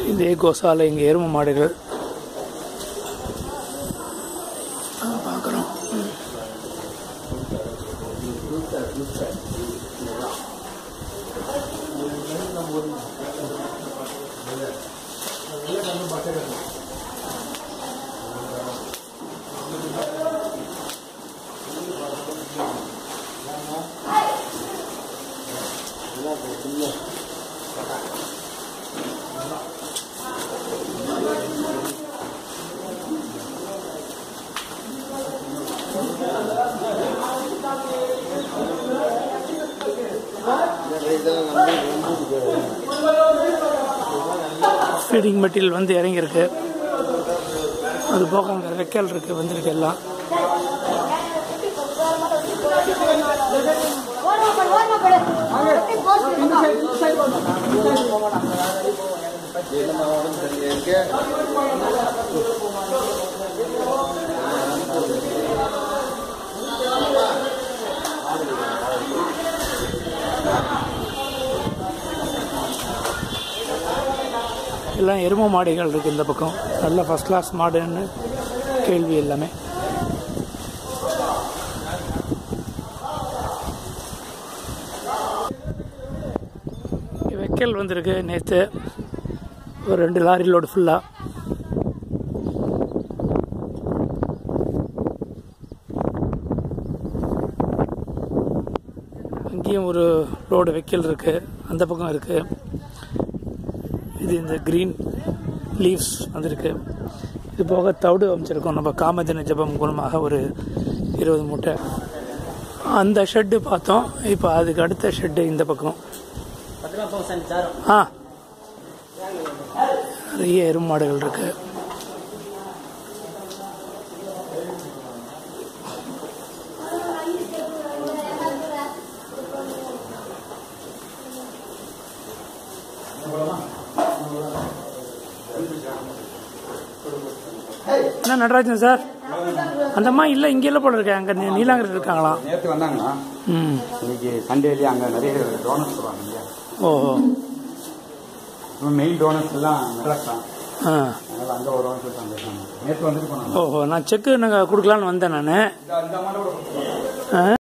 இதே கோசாலை இங்கே எருமை மாடுகள் பார்க்குறோம் ஃபீடிங் மெட்டீரியல் வந்து இறங்கியிருக்கு அது போக அங்கே வைக்கல் இருக்கு வந்திருக்கு எல்லாம் எல்லாம் எருமை மாடுகள் இருக்கு இந்த பக்கம் நல்ல ஃபர்ஸ்ட் கிளாஸ் மாடுன்னு கேள்வி எல்லாமே இங்க வைக்கல் வந்திருக்கு நேற்று ஒரு ரெண்டு லாரி லோடு ஃபுல்லாக அங்கேயும் ஒரு லோடு வைக்கல் இருக்கு அந்த பக்கம் இருக்கு இது இந்த க்ரீன் லீவ்ஸ் வந்திருக்கு இது போக தவிடு அமைச்சிருக்கோம் நம்ம காமதின ஜபம் குணமாக ஒரு இருபது மூட்டை அந்த ஷெட்டு பார்த்தோம் இப்போ அதுக்கு அடுத்த ஷெட்டு இந்த பக்கம் ஆ நிறைய எருமாடுகள் இருக்கு என்ன நடராஜன் சார் அந்த அம்மா இல்லை இங்கே இல்லை போல இருக்கேன் அங்கே நீலாங்கரில் இருக்காங்களாம் நேற்று வந்தாங்களா ம் இன்னைக்கு சண்டேலேயே அங்கே நிறைய டோனர்ஸ் வருவாங்க இல்லையா ஓஹோ மெயின் டோனர்ஸ் எல்லாம் மெட்ராஸ் தான் ஆ அதனால அங்கே வருவான்னு சொல்லிட்டு அங்கே இருக்காங்க நேற்று வந்துட்டு போனாங்க ஓஹோ நான் செக்கு நாங்கள் கொடுக்கலான்னு வந்தேன் நான் இந்த இந்த அம்மாட்ட கூட கொடுத்துருவாங்க. ஆ